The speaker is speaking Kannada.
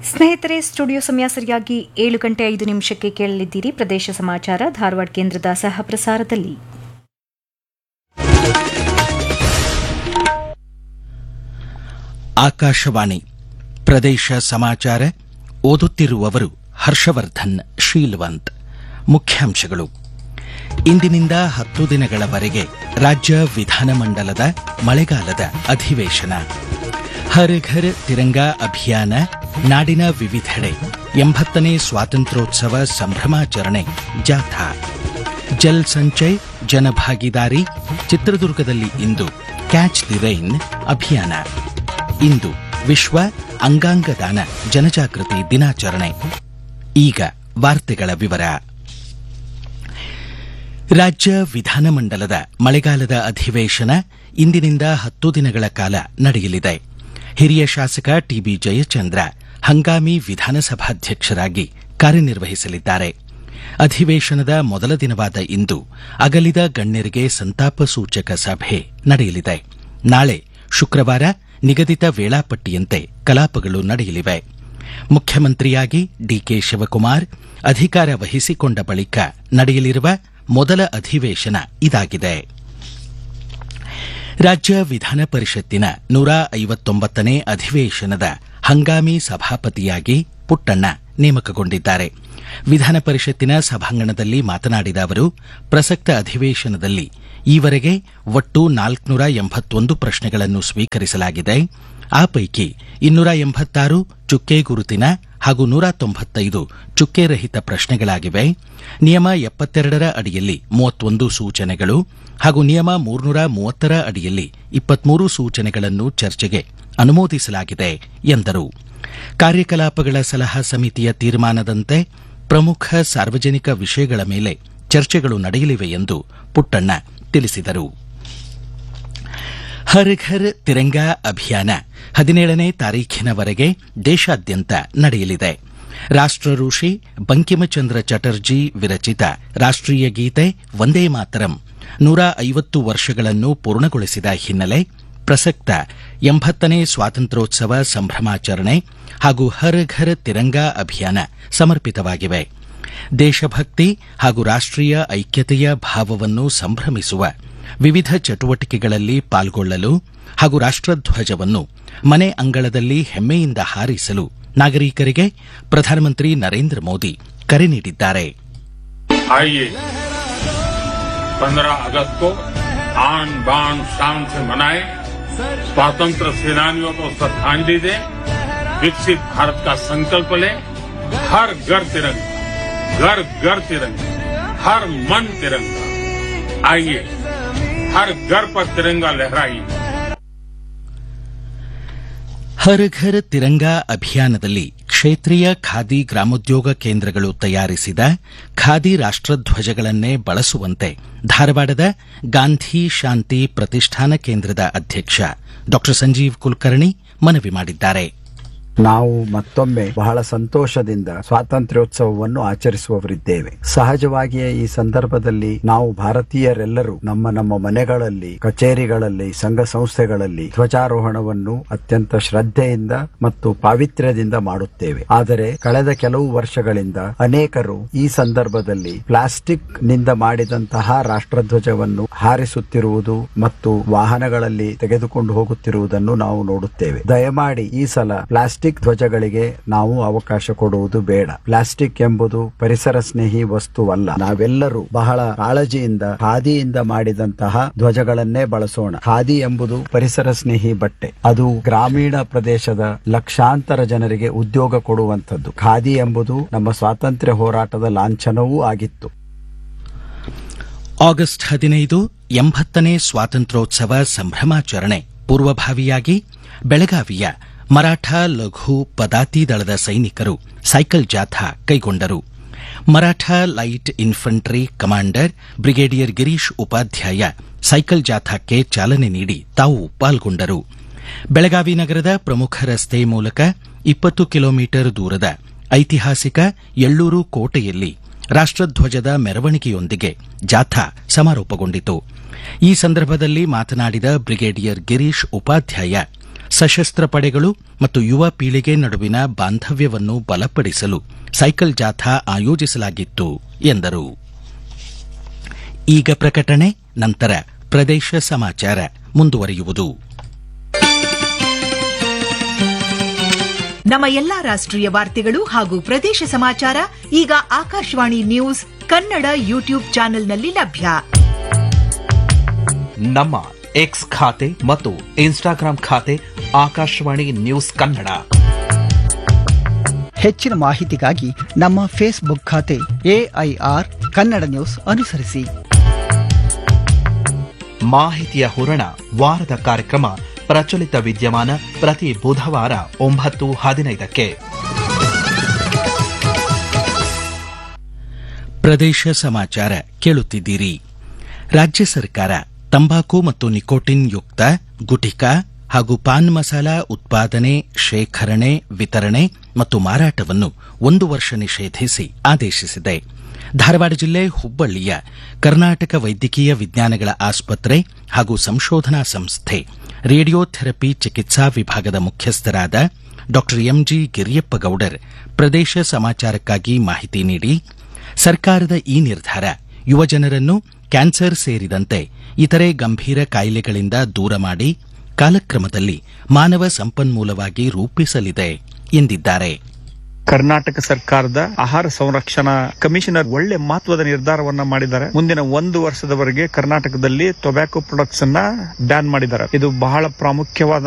ಸ್ನೇಹಿತರೆ ಸ್ಟುಡಿಯೋ ಸಮಯ ಸರಿಯಾಗಿ ಏಳು ಗಂಟೆ ಐದು ನಿಮಿಷಕ್ಕೆ ಕೇಳಲಿದ್ದೀರಿ ಪ್ರದೇಶ ಸಮಾಚಾರ ಧಾರವಾಡ ಕೇಂದ್ರದ ಸಹ ಪ್ರಸಾರದಲ್ಲಿ ಆಕಾಶವಾಣಿ ಪ್ರದೇಶ ಸಮಾಚಾರ ಓದುತ್ತಿರುವವರು ಹರ್ಷವರ್ಧನ್ ಶೀಲ್ವಂತ್ ಮುಖ್ಯಾಂಶಗಳು ಇಂದಿನಿಂದ ಹತ್ತು ದಿನಗಳವರೆಗೆ ರಾಜ್ಯ ವಿಧಾನಮಂಡಲದ ಮಳೆಗಾಲದ ಅಧಿವೇಶನ ಹರ್ ಘರ್ ತಿರಂಗಾ ಅಭಿಯಾನ ನಾಡಿನ ವಿವಿಧೆಡೆ ಎಂಬತ್ತನೇ ಸ್ವಾತಂತ್ರ್ಯೋತ್ಸವ ಸಂಭ್ರಮಾಚರಣೆ ಜಾಥಾ ಜಲ್ ಸಂಚಯ್ ಜನಭಾಗಿದಾರಿ ಚಿತ್ರದುರ್ಗದಲ್ಲಿ ಇಂದು ಕ್ಯಾಚ್ ದಿ ರೈನ್ ಅಭಿಯಾನ ಇಂದು ವಿಶ್ವ ಅಂಗಾಂಗ ದಾನ ಜನಜಾಗೃತಿ ದಿನಾಚರಣೆ ಈಗ ವಾರ್ತೆಗಳ ವಿವರ ರಾಜ್ಯ ವಿಧಾನಮಂಡಲದ ಮಳೆಗಾಲದ ಅಧಿವೇಶನ ಇಂದಿನಿಂದ ಹತ್ತು ದಿನಗಳ ಕಾಲ ನಡೆಯಲಿದೆ ಹಿರಿಯ ಶಾಸಕ ಟಿಬಿ ಜಯಚಂದ್ರ ಹಂಗಾಮಿ ವಿಧಾನಸಭಾಧ್ಯಕ್ಷರಾಗಿ ಕಾರ್ಯನಿರ್ವಹಿಸಲಿದ್ದಾರೆ ಅಧಿವೇಶನದ ಮೊದಲ ದಿನವಾದ ಇಂದು ಅಗಲಿದ ಗಣ್ಯರಿಗೆ ಸಂತಾಪ ಸೂಚಕ ಸಭೆ ನಡೆಯಲಿದೆ ನಾಳೆ ಶುಕ್ರವಾರ ನಿಗದಿತ ವೇಳಾಪಟ್ಟಿಯಂತೆ ಕಲಾಪಗಳು ನಡೆಯಲಿವೆ ಮುಖ್ಯಮಂತ್ರಿಯಾಗಿ ಡಿಕೆ ಶಿವಕುಮಾರ್ ಅಧಿಕಾರ ವಹಿಸಿಕೊಂಡ ಬಳಿಕ ನಡೆಯಲಿರುವ ಮೊದಲ ಅಧಿವೇಶನ ಇದಾಗಿದೆ ರಾಜ್ಯ ವಿಧಾನ ಪರಿಷತ್ತಿನ ನೂರ ಐವತ್ತೊಂಬತ್ತನೇ ಅಧಿವೇಶನದ ಹಂಗಾಮಿ ಸಭಾಪತಿಯಾಗಿ ಪುಟ್ಟಣ್ಣ ನೇಮಕಗೊಂಡಿದ್ದಾರೆ ವಿಧಾನ ಪರಿಷತ್ತಿನ ಸಭಾಂಗಣದಲ್ಲಿ ಮಾತನಾಡಿದ ಅವರು ಪ್ರಸಕ್ತ ಅಧಿವೇಶನದಲ್ಲಿ ಈವರೆಗೆ ಒಟ್ಟು ನಾಲ್ಕುನೂರ ಎಂಬತ್ತೊಂದು ಪ್ರಶ್ನೆಗಳನ್ನು ಸ್ವೀಕರಿಸಲಾಗಿದೆ ಆ ಪೈಕಿ ಇನ್ನೂರ ಎಂಬತ್ತಾರು ಚುಕ್ಕೆ ಗುರುತಿನ ಹಾಗೂ nೂರ ತೊಂಬತ್ತೈದು ಚುಕ್ಕೆ ರಹಿತ ಪ್ರಶ್ನೆಗಳಾಗಿವೆ ನಿಯಮ ಎಪ್ಪತ್ತೆರಡರ ಅಡಿಯಲ್ಲಿ ಮೂವತ್ತೊಂದು ಸೂಚನೆಗಳು ಹಾಗೂ ನಿಯಮ ಮೂರ್ನೂರ ಮೂವತ್ತರ ಅಡಿಯಲ್ಲಿ ಇಪ್ಪತ್ಮೂರು ಸೂಚನೆಗಳನ್ನು ಚರ್ಚೆಗೆ ಅನುಮೋದಿಸಲಾಗಿದೆ ಎಂದರು ಕಾರ್ಯಕಲಾಪಗಳ ಸಲಹಾ ಸಮಿತಿಯ ತೀರ್ಮಾನದಂತೆ ಪ್ರಮುಖ ಸಾರ್ವಜನಿಕ ವಿಷಯಗಳ ಮೇಲೆ ಚರ್ಚೆಗಳು ನಡೆಯಲಿವೆ ಎಂದು ಪುಟ್ಟಣ್ಣ ತಿಳಿಸಿದರು ಹರ್ ಘರ್ ತಿರಂಗಾ ಅಭಿಯಾನ ಹದಿನೇಳನೇ ತಾರೀಖಿನವರೆಗೆ ದೇಶಾದ್ಯಂತ ನಡೆಯಲಿದೆ ರಾಷ್ಟ ಋಷಿ ಬಂಕಿಮಚಂದ್ರ ಚಟರ್ಜಿ ವಿರಚಿತ ರಾಷ್ಟೀಯ ಗೀತೆ ವಂದೇ ಮಾತರಂ ನೂರ ಐವತ್ತು ವರ್ಷಗಳನ್ನು ಪೂರ್ಣಗೊಳಿಸಿದ ಹಿನ್ನೆಲೆ ಪ್ರಸಕ್ತ ಎಂಬತ್ತನೇ ಸ್ವಾತಂತ್ರ್ಯೋತ್ಸವ ಸಂಭ್ರಮಾಚರಣೆ ಹಾಗೂ ಹರ್ ಘರ್ ತಿರಂಗಾ ಅಭಿಯಾನ ಸಮರ್ಪಿತವಾಗಿವೆ ದೇಶಭಕ್ತಿ ಹಾಗೂ ರಾಷ್ಟೀಯ ಐಕ್ಯತೆಯ ಭಾವವನ್ನು ಸಂಭ್ರಮಿಸುವ ವಿವಿಧ ಚಟುವಟಿಕೆಗಳಲ್ಲಿ ಪಾಲ್ಗೊಳ್ಳಲು ಹಾಗೂ ರಾಷ್ಟಧ್ವಜವನ್ನು ಮನೆ ಅಂಗಳದಲ್ಲಿ ಹೆಮ್ಮೆಯಿಂದ ಹಾರಿಸಲು ನಾಗರಿಕರಿಗೆ ಪ್ರಧಾನಮಂತ್ರಿ ನರೇಂದ್ರ ಮೋದಿ ಕರೆ ನೀಡಿದ್ದಾರೆ आइए 15 अगस्त को आन बान शान से मनाएं स्वतंत्र सेनानियों को श्रद्धांजलि दें विकसित भारत का संकल्प लें हर घर तिरंगा घर घर तिरंगा हर मन तिरंगा आइए हर घर पर तिरंगा लहराइए ಹರ್ ಘರ್ ತಿರಂಗಾ ಅಭಿಯಾನದಲ್ಲಿ ಕ್ಷೇತ್ರೀಯ ಖಾದಿ ಗ್ರಾಮೋದ್ಯೋಗ ಕೇಂದ್ರಗಳು ತಯಾರಿಸಿದ ಖಾದಿ ರಾಷ್ಟಧ್ವಜಗಳನ್ನೇ ಬಳಸುವಂತೆ ಧಾರವಾಡದ ಗಾಂಧಿ ಶಾಂತಿ ಪ್ರತಿಷ್ಠಾನ ಕೇಂದ್ರದ ಅಧ್ಯಕ್ಷ ಡಾ ಸಂಜೀವ್ ಕುಲಕರ್ಣಿ ಮನವಿ ಮಾಡಿದ್ದಾರೆ ನಾವು ಮತ್ತೊಮ್ಮೆ ಬಹಳ ಸಂತೋಷದಿಂದ ಸ್ವಾತಂತ್ರ್ಯೋತ್ಸವವನ್ನು ಆಚರಿಸುವವರಿದ್ದೇವೆ ಸಹಜವಾಗಿಯೇ ಈ ಸಂದರ್ಭದಲ್ಲಿ ನಾವು ಭಾರತೀಯರೆಲ್ಲರೂ ನಮ್ಮ ನಮ್ಮ ಮನೆಗಳಲ್ಲಿ ಕಚೇರಿಗಳಲ್ಲಿ ಸಂಘ ಸಂಸ್ಥೆಗಳಲ್ಲಿ ಧ್ವಜಾರೋಹಣವನ್ನು ಅತ್ಯಂತ ಶ್ರದ್ಧೆಯಿಂದ ಮತ್ತು ಪಾವಿತ್ರ್ಯದಿಂದ ಮಾಡುತ್ತೇವೆ ಆದರೆ ಕಳೆದ ಕೆಲವು ವರ್ಷಗಳಿಂದ ಅನೇಕರು ಈ ಸಂದರ್ಭದಲ್ಲಿ ಪ್ಲಾಸ್ಟಿಕ್ ನಿಂದ ಮಾಡಿದಂತಹ ರಾಷ್ಟ್ರಧ್ವಜವನ್ನು ಹಾರಿಸುತ್ತಿರುವುದು ಮತ್ತು ವಾಹನಗಳಲ್ಲಿ ತೆಗೆದುಕೊಂಡು ಹೋಗುತ್ತಿರುವುದನ್ನು ನಾವು ನೋಡುತ್ತೇವೆ ದಯಮಾಡಿ ಈ ಸಲ ಪ್ಲಾಸ್ಟಿಕ್ ಧ್ವಜಗಳಿಗೆ ನಾವು ಅವಕಾಶ ಕೊಡುವುದು ಬೇಡ ಪ್ಲಾಸ್ಟಿಕ್ ಎಂಬುದು ಪರಿಸರ ಸ್ನೇಹಿ ವಸ್ತುವಲ್ಲ ನಾವೆಲ್ಲರೂ ಬಹಳ ಕಾಳಜಿಯಿಂದ ಖಾದಿಯಿಂದ ಮಾಡಿದಂತಹ ಧ್ವಜಗಳನ್ನೇ ಬಳಸೋಣ ಖಾದಿ ಎಂಬುದು ಪರಿಸರ ಸ್ನೇಹಿ ಬಟ್ಟೆ ಅದು ಗ್ರಾಮೀಣ ಪ್ರದೇಶದ ಲಕ್ಷಾಂತರ ಜನರಿಗೆ ಉದ್ಯೋಗ ಕೊಡುವಂಥದ್ದು ಖಾದಿ ಎಂಬುದು ನಮ್ಮ ಸ್ವಾತಂತ್ರ್ಯ ಹೋರಾಟದ ಲಾಂಛನವೂ ಆಗಿತ್ತು ಆಗಸ್ಟ್ ಹದಿನೈದು ಎಂಬತ್ತನೇ ಸ್ವಾತಂತ್ರ್ಯೋತ್ಸವ ಸಂಭ್ರಮಾಚರಣೆ ಪೂರ್ವಭಾವಿಯಾಗಿ ಬೆಳಗಾವಿಯ ಮರಾಠ ಲಘು ಪದಾತಿ ದಳದ ಸೈನಿಕರು ಸೈಕಲ್ ಜಾಥಾ ಕೈಗೊಂಡರು Maratha light infantry commander brigadier Girish Upadhyaya cycle ಜಾಥಾಕ್ಕೆ ಚಾಲನೆ ನೀಡಿ ತಾವು ಪಾಲ್ಗೊಂಡರು ಬೆಳಗಾವಿ ನಗರದ ಪ್ರಮುಖ ರಸ್ತೆ ಮೂಲಕ ಇಪ್ಪತ್ತು ಕಿಲೋಮೀಟರ್ ದೂರದ ಐತಿಹಾಸಿಕ ಎಳ್ಳೂರು ಕೋಟೆಯಲ್ಲಿ ರಾಷ್ಟಧ್ವಜದ ಮೆರವಣಿಗೆಯೊಂದಿಗೆ ಜಾಥಾ ಸಮಾರೋಪಗೊಂಡಿತು ಈ ಸಂದರ್ಭದಲ್ಲಿ ಮಾತನಾಡಿದ ಬ್ರಿಗೇಡಿಯರ್ ಗಿರೀಶ್ ಉಪಾಧ್ಯಾಯ ಸಶಸ್ತ್ರ ಪಡೆಗಳು ಮತ್ತು ಯುವ ಪೀಳಿಗೆ ನಡುವಿನ ಬಾಂಧವ್ಯವನ್ನು ಬಲಪಡಿಸಲು ಸೈಕಲ್ ಜಾಥಾ ಆಯೋಜಿಸಲಾಗಿತ್ತು ಎಂದರು ಈಗ ಪ್ರಕಟಣೆ ನಂತರ ಪ್ರದೇಶ ಸಮಾಚಾರ ಮುಂದುವರಿಯುವುದು ನಮ್ಮ ಎಲ್ಲಾ ರಾಷ್ಟ್ರೀಯ ವಾರ್ತೆಗಳು ಹಾಗೂ ಪ್ರದೇಶ ಸಮಾಚಾರ ಈಗ ಆಕಾಶವಾಣಿ ನ್ಯೂಸ್ ಕನ್ನಡ ಯೂಟ್ಯೂಬ್ ಚಾನೆಲ್ನಲ್ಲಿ ಲಭ್ಯ ನಮ್ಮ ಎಕ್ಸ್ ಖಾತೆ ಮತ್ತು ಇನ್ಸ್ಟಾಗ್ರಾಂ ಖಾತೆ ಆಕಾಶವಾಣಿ ನ್ಯೂಸ್ ಕನ್ನಡ ಹೆಚ್ಚಿನ ಮಾಹಿತಿಗಾಗಿ ನಮ್ಮ ಫೇಸ್ಬುಕ್ ಖಾತೆ ಎಐಆರ್ ಕನ್ನಡ ನ್ಯೂಸ್ ಅನುಸರಿಸಿ ಮಾಹಿತಿಯ ಹೂರಣ ವಾರದ ಕಾರ್ಯಕ್ರಮ ಪ್ರಚಲಿತ ವಿದ್ಯಮಾನ ಪ್ರತಿ ಬುಧವಾರ ಒಂಬತ್ತು ಹದಿನೈದಕ್ಕೆ ಪ್ರದೇಶ ಸಮಾಚಾರ ಕೇಳುತ್ತಿದ್ದೀರಿ ರಾಜ್ಯ ಸರ್ಕಾರ ತಂಬಾಕು ಮತ್ತು ನಿಕೋಟಿನ್ ಯುಕ್ತ ಗುಟಿಕಾ ಹಾಗೂ ಪಾನ್ ಮಸಾಲ ಉತ್ಪಾದನೆ ಶೇಖರಣೆ ವಿತರಣೆ ಮತ್ತು ಮಾರಾಟವನ್ನು ಒಂದು ವರ್ಷ ನಿಷೇಧಿಸಿ ಆದೇಶಿಸಿದೆ ಧಾರವಾಡ ಜಿಲ್ಲೆ ಹುಬ್ಬಳ್ಳಿಯ ಕರ್ನಾಟಕ ವೈದ್ಯಕೀಯ ವಿಜ್ಞಾನಗಳ ಆಸ್ಪತ್ರೆ ಹಾಗೂ ಸಂಶೋಧನಾ ಸಂಸ್ಥೆ ರೇಡಿಯೋಥೆರಪಿ ಚಿಕಿತ್ಸಾ ವಿಭಾಗದ ಮುಖ್ಯಸ್ಥರಾದ ಡಾ ಎಂಜಿ ಗಿರಿಯಪ್ಪ ಗೌಡರ್ ಪ್ರದೇಶ ಸಮಾಚಾರಕ್ಕಾಗಿ ಮಾಹಿತಿ ನೀಡಿ ಸರ್ಕಾರದ ಈ ನಿರ್ಧಾರ ಯುವಜನರನ್ನು ಕ್ಯಾನ್ಸರ್ ಸೇರಿದಂತೆ ಇತರೆ ಗಂಭೀರ ಕಾಯಿಲೆಗಳಿಂದ ದೂರ ಮಾಡಿ ಕಾಲಕ್ರಮದಲ್ಲಿ ಮಾನವ ಸಂಪನ್ಮೂಲವಾಗಿ ರೂಪಿಸಲಿದೆ ಎಂದಿದ್ದಾರೆ ಕರ್ನಾಟಕ ಸರ್ಕಾರದ ಆಹಾರ ಸಂರಕ್ಷಣಾ ಕಮಿಷನರ್ ಒಳ್ಳೆ ಮಹತ್ವದ ನಿರ್ಧಾರವನ್ನ ಮಾಡಿದ್ದಾರೆ ಮುಂದಿನ ಒಂದು ವರ್ಷದವರೆಗೆ ಕರ್ನಾಟಕದಲ್ಲಿ ಟೊಬ್ಯಾಕೊ ಪ್ರಾಡಕ್ಟ್ಸ್ ಅನ್ನ ಬ್ಯಾನ್ ಮಾಡಿದ್ದಾರೆ ಇದು ಬಹಳ ಪ್ರಾಮುಖ್ಯವಾದ